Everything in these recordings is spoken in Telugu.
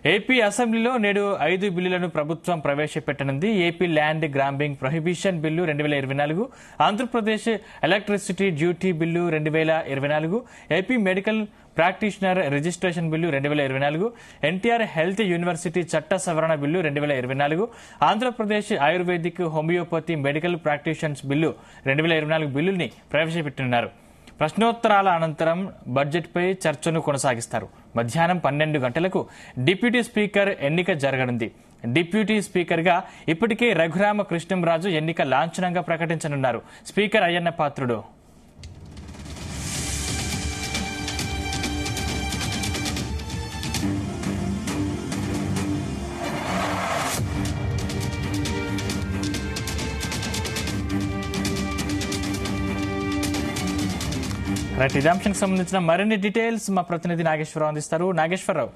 ఏపీ అసెంబ్లీలో నేడు ఐదు బిల్లులను ప్రభుత్వం ప్రవేశపెట్టనుంది AP land grabbing prohibition bill రెండు వేల ఇరవై నాలుగు ఆంధ్రప్రదేశ్ ఎలక్ట్రిసిటీ డ్యూటీ బిల్లు రెండు వేల ఇరవై నాలుగు AP medical practitioner registration bill రెండు వేల ఇరవై నాలుగు ఎన్టీఆర్ హెల్త్ యూనివర్సిటీ చట్ట సవరణ బిల్లు రెండు వేల ఇరవై నాలుగు Andhra Pradesh ayurvedic homeopathy medical practitioners bill రెండు వేల ఇరవై నాలుగు బిల్లుల్ని ప్రవేశపెట్టనున్నారు ప్రశ్నోత్తరాల అనంతరం బడ్జెట్పై చర్చను కొనసాగిస్తారు మధ్యాహ్నం పన్నెండు గంటలకు డిప్యూటీ స్పీకర్ ఎన్నిక జరగనుంది డిప్యూటీ స్పీకర్గా ఇప్పటికే రఘురామ కృష్ణంరాజు ఎన్నిక లాంఛనంగా ప్రకటించనున్నారు స్పీకర్ అయ్యన్న పాత్రుడు రైట్ ఇదే అంశానికి సంబంధించిన మరిన్ని డీటెయిల్స్ మా ప్రతినిధి నాగేశ్వరరావు అందిస్తారు నాగేశ్వరరావు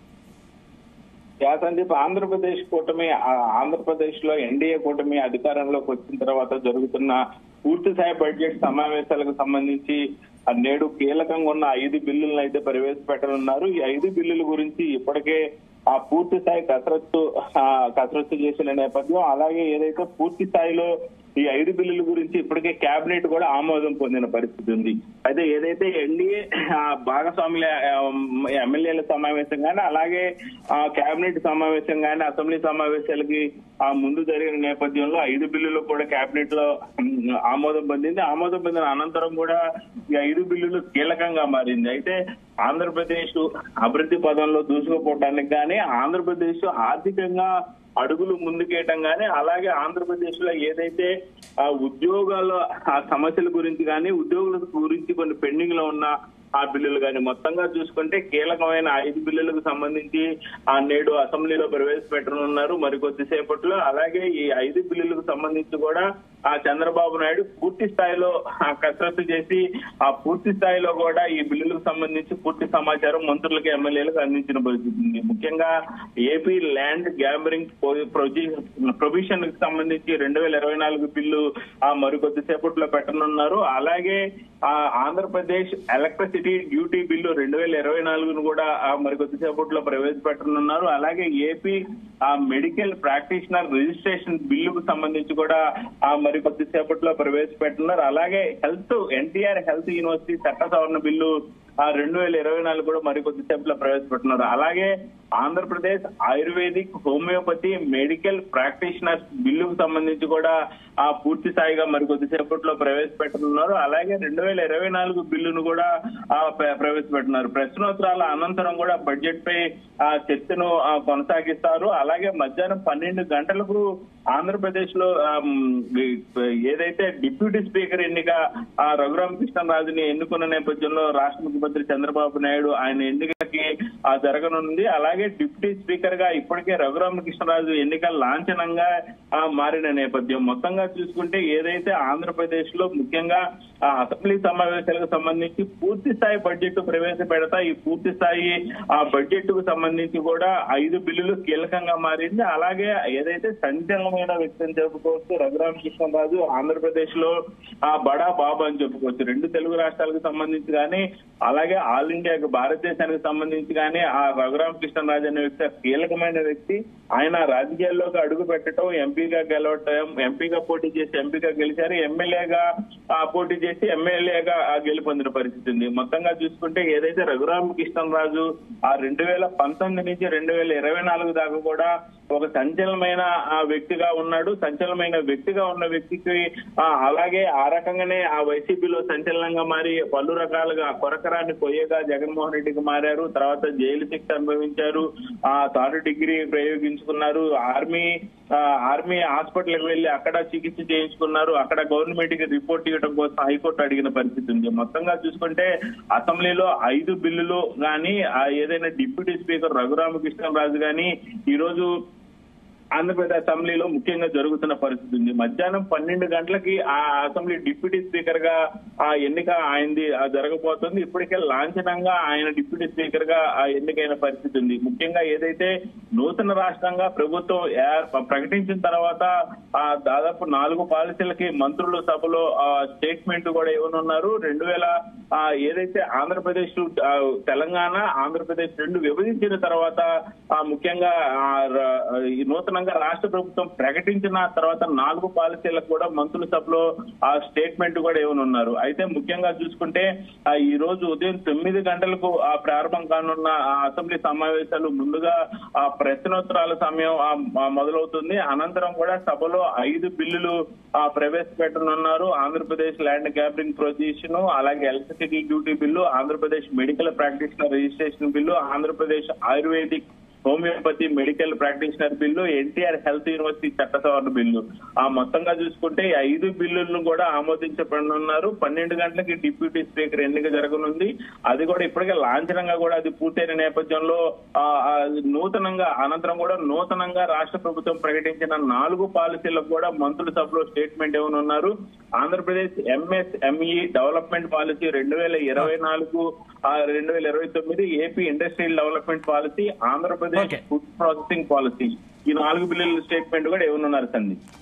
యా సందీప్ ఆంధ్రప్రదేశ్ కూటమి ఆ, ఆంధ్రప్రదేశ్ లో ఎన్డీఏ కూటమి అధికారంలోకి వచ్చిన తర్వాత జరుగుతున్న పూర్తి స్థాయి బడ్జెట్ సమావేశాలకు సంబంధించి ఆ, నేడు కీలకంగా ఉన్న ఐదు బిల్లులను అయితే ప్రవేశపెట్టనున్నారు ఈ ఐదు బిల్లుల గురించి ఇప్పటికే ఆ పూర్తి స్థాయి కసరత్తు ఆ, కసరత్తు చేసిన నేపథ్యం అలాగే ఏదైతే పూర్తి స్థాయిలో ఈ ఐదు బిల్లుల గురించి ఇప్పటికే కేబినెట్ కూడా ఆమోదం పొందిన పరిస్థితి ఉంది అయితే ఏదైతే ఎన్డీఏ భాగస్వాముల ఆ, ఎమ్మెల్యేల సమావేశం కానీ అలాగే ఆ, కేబినెట్ సమావేశం కానీ అసెంబ్లీ సమావేశాలకి ఆ ముందు జరిగిన నేపథ్యంలో ఐదు బిల్లులు కూడా కేబినెట్ లో ఉమ్, ఆమోదం పొందింది ఆమోదం పొందిన అనంతరం కూడా ఈ ఐదు బిల్లులు కీలకంగా మారింది అయితే ఆంధ్రప్రదేశ్ అభివృద్ధి పదంలో దూసుకుపోవడానికి కానీ ఆంధ్రప్రదేశ్ ఆర్థికంగా అడుగులు ముందుకేయటం కానీ అలాగే ఆంధ్రప్రదేశ్ లో ఏదైతే ఆ ఉద్యోగాల ఆ సమస్యల గురించి కానీ ఉద్యోగుల గురించి కొన్ని పెండింగ్ లో ఉన్న ఆ బిల్లులు కానీ మొత్తంగా చూసుకుంటే కీలకమైన ఐదు బిల్లులకు సంబంధించి ఆ నేడు అసెంబ్లీలో ప్రవేశపెట్టనున్నారు మరి కొద్దిసేపట్లో అలాగే ఈ ఐదు బిల్లులకు సంబంధించి కూడా ఆ చంద్రబాబు నాయుడు పూర్తి స్థాయిలో ఆ కసరత్తు చేసి ఆ పూర్తి స్థాయిలో కూడా ఈ బిల్లులకు సంబంధించి పూర్తి సమాచారం మంత్రులకు ఎమ్మెల్యేలకు అందించిన పరిస్థితి ఉంది ముఖ్యంగా ఏపీ ల్యాండ్ గ్యాంబరింగ్ ప్రొవిషన్ కి సంబంధించి రెండు వేల ఇరవై నాలుగు బిల్లు ఆ మరికొద్ది సేపట్లో పెట్టనున్నారు అలాగే ఆ ఆంధ్రప్రదేశ్ ఎలక్ట్రిసిటీ డ్యూటీ బిల్లు రెండు వేల ఇరవై నాలుగును కూడా ఆ మరికొద్ది సేపట్లో ప్రవేశపెట్టనున్నారు అలాగే ఏపీ ఆ మెడికల్ ప్రాక్టీషనర్ రిజిస్ట్రేషన్ బిల్లుకు సంబంధించి కూడా ఆ మరికొద్ది సేపట్లో ప్రవేశపెట్టున్నారు అలాగే హెల్త్ ఎన్టీఆర్ హెల్త్ యూనివర్సిటీ చట్ట సవరణ బిల్లు ఆ రెండు వేల ఇరవై నాలుగు కూడా మరికొద్ది సేపట్లో ప్రవేశపెట్టున్నారు అలాగే Andhra Pradesh ayurvedic homeopathy medical practitioners బిల్లుకు సంబంధించి కూడా ఆ పూర్తి స్థాయిగా మరికొద్ది సేపట్లో ప్రవేశపెట్టనున్నారు అలాగే రెండు వేల ఇరవై నాలుగు బిల్లును కూడా ఆ ప్ర- ప్రవేశపెట్టున్నారు ప్రశ్నోత్తరాల అనంతరం కూడా బడ్జెట్ పై ఆ చర్చను ఆ, కొనసాగిస్తారు అలాగే మధ్యాహ్నం పన్నెండు గంటలకు ఆంధ్రప్రదేశ్ లో ఆమ్, ఈ- ఏదైతే డిప్యూటీ స్పీకర్ ఎన్నిక ఆ రఘురామకృష్ణరాజుని ఎన్నుకున్న నేపథ్యంలో రాష్ట్ర ముఖ్యమంత్రి చంద్రబాబు నాయుడు ఆయన ఎన్నికకి ఆ జరగనుంది అలాగే డిప్యూటీ స్పీకర్ గా ఇప్పటికే రఘురామకృష్ణరాజు ఎన్నిక లాంఛనంగా ఆ, మారిన నేపథ్యం మొత్తంగా చూసుకుంటే ఏదైతే ఆంధ్రప్రదేశ్ లో ముఖ్యంగా ఆ అసెంబ్లీ సమావేశాలకు సంబంధించి పూర్తి స్థాయి బడ్జెట్ ప్రవేశపెడతా ఈ పూర్తి స్థాయి ఆ బడ్జెట్ కు సంబంధించి కూడా ఐదు బిల్లులు కీలకంగా మారింది అలాగే ఏదైతే సంచలనమైన వ్యక్తి అని చెప్పుకోవచ్చు రఘురామకృష్ణరాజు ఆంధ్రప్రదేశ్ లో ఆ బడా బాబు అని చెప్పుకోవచ్చు రెండు తెలుగు రాష్ట్రాలకు సంబంధించి కానీ అలాగే ఆల్ ఇండియా భారతదేశానికి సంబంధించి కానీ ఆ రఘురామకృష్ణరాజు అనే వ్యక్తి కీలకమైన వ్యక్తి ఆయన రాజకీయాల్లోకి అడుగు పెట్టడం ఎంపీగా గెలవటం ఎంపీగా పోటీ చేసి ఎంపీగా గెలిచారు ఎమ్మెల్యేగా ఆ, పోటీ చేసి ఎమ్మెల్యేగా ఆ, గెలుపొందిన పరిస్థితి ఉంది మొత్తంగా చూసుకుంటే ఏదైతే రఘురామకృష్ణరాజు ఆ రెండు వేల పంతొమ్మిది నుంచి రెండు వేల ఇరవై నాలుగు దాకా కూడా ఒక సంచలనమైన ఆ, వ్యక్తిగా ఉన్నాడు సంచలనమైన వ్యక్తిగా ఉన్న వ్యక్తికి ఆ, అలాగే ఆ రకంగానే ఆ వైసీపీలో సంచలనంగా మారి పలు రకాలుగా కొరకరాన్ని పొయ్యగా జగన్మోహన్ రెడ్డికి మారారు తర్వాత జైలు శిక్ష అనుభవించారు ఆ థర్డ్ డిగ్రీ ప్రయోగించుకున్నారు ఆర్మీ ఆ, ఆర్మీ హాస్పిటల్కి వెళ్లి అక్కడ చికిత్స చేయించుకున్నారు అక్కడ గవర్నమెంట్ కి రిపోర్ట్ ఇవ్వడం కోసం హైకోర్టు అడిగిన పరిస్థితి ఉంది మొత్తంగా చూసుకుంటే అసెంబ్లీలో ఐదు బిల్లులు గాని ఆ ఏదైనా డిప్యూటీ స్పీకర్ రఘురామకృష్ణరాజు గాని ఈ రోజు ఆంధ్రప్రదేశ్ అసెంబ్లీలో ముఖ్యంగా జరుగుతున్న పరిస్థితి ఉంది మధ్యాహ్నం పన్నెండు గంటలకి ఆ అసెంబ్లీ డిప్యూటీ స్పీకర్ గా ఆ ఎన్నిక ఆయనది ఆ జరగబోతుంది ఇప్పటికే లాంఛనంగా ఆయన డిప్యూటీ స్పీకర్ గా ఆ ఎన్నికైన పరిస్థితి ఉంది ముఖ్యంగా ఏదైతే నూతన రాష్ట్రంగా ప్రభుత్వం ఏర్- ప్రకటించిన తర్వాత ఆ దాదాపు నాలుగు పాలసీలకి మంత్రులు సభలో ఆ స్టేట్మెంట్ కూడా ఇవ్వనున్నారు రెండు వేల ఆ, ఏదైతే ఆంధ్రప్రదేశ్ ఆ, తెలంగాణ ఆంధ్రప్రదేశ్ రెండు విభజించిన తర్వాత ఆ, ముఖ్యంగా ఆ, ర- ఈ నూతనంగా రాష్ట్ర ప్రభుత్వం ప్రకటించిన తర్వాత నాలుగు పాలసీలకు కూడా మంత్రుల సభలో ఆ స్టేట్మెంట్ కూడా ఇవ్వనున్నారు అయితే ముఖ్యంగా చూసుకుంటే ఆ, ఈ రోజు ఉదయం తొమ్మిది గంటలకు ఆ ప్రారంభం కానున్న ఆ అసెంబ్లీ సమావేశాలు ముందుగా ఆ ప్రశ్నోత్తరాల సమయం ఆ, ఆ, మొదలవుతుంది అనంతరం కూడా సభలో ఐదు బిల్లులు ఆ, ప్రవేశపెట్టనున్నారు ఆంధ్రప్రదేశ్ ల్యాండ్ గ్యాబరింగ్ ప్రొజిషన్ అలాగే electricity duty bill Andhra Pradesh medical practitioner registration bill Andhra Pradesh ayurvedic homeopathy medical practitioner bill NTR health university చట్ట సవరణ బిల్లు ఆ మొత్తంగా చూసుకుంటే ఈ ఐదు బిల్లులను కూడా ఆమోదించబడనున్నారు పన్నెండు గంటలకి డిప్యూటీ స్పీకర్ ఎన్నిక జరగనుంది అది కూడా ఇప్పటికే లాంఛనంగా కూడా అది పూర్తయిన నేపథ్యంలో ఆ, ఆ, నూతనంగా అనంతరం కూడా నూతనంగా రాష్ట్ర ప్రభుత్వం ప్రకటించిన నాలుగు పాలసీలకు కూడా మంత్రుల సభలో స్టేట్మెంట్ ఇవ్వనున్నారు ఆంధ్రప్రదేశ్ ఎంఎస్ఎంఈ డెవలప్మెంట్ పాలసీ రెండు వేల ఇరవై నాలుగు రెండు వేల ఇరవై తొమ్మిది AP industrial development policy Andhra Pradesh Okay. Food processing policy ఈ నాలుగు బిల్లుల స్టేట్మెంట్ కూడా ఇవ్వనున్నారు సందీప్